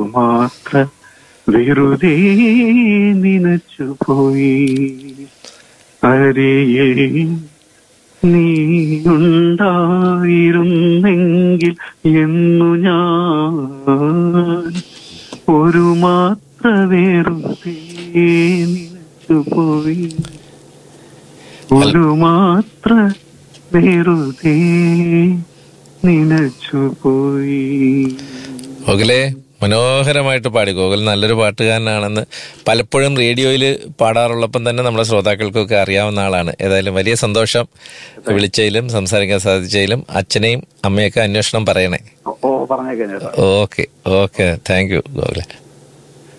മാത്ര വെറുതെ നനച്ചു പോയി അരിയേ നീ ഉണ്ടായിരുന്നെങ്കിൽ എന്നു ഞാൻ ഒരു മാത്ര വെറുതെ നനച്ചു പോയി ഒരു മാത്ര വെറുതെ നനച്ചു പോയി ഗോകുലെ മനോഹരമായിട്ട് പാടി ഗോകുൽ നല്ലൊരു പാട്ടുകാരനാണെന്ന് പലപ്പോഴും റേഡിയോയിൽ പാടാറുള്ളപ്പം തന്നെ നമ്മുടെ ശ്രോതാക്കൾക്കൊക്കെ അറിയാവുന്ന ആളാണ് ഏതായാലും വലിയ സന്തോഷം വിളിച്ചതിലും സംസാരിക്കാൻ സാധിച്ചതിലും അച്ഛനെയും അമ്മയൊക്കെ അന്വേഷണം പറയണേ ഓ പറഞ്ഞേക്കാം ചേട്ടാ ഓക്കെ ഓക്കെ താങ്ക് യു ഗോകുലെ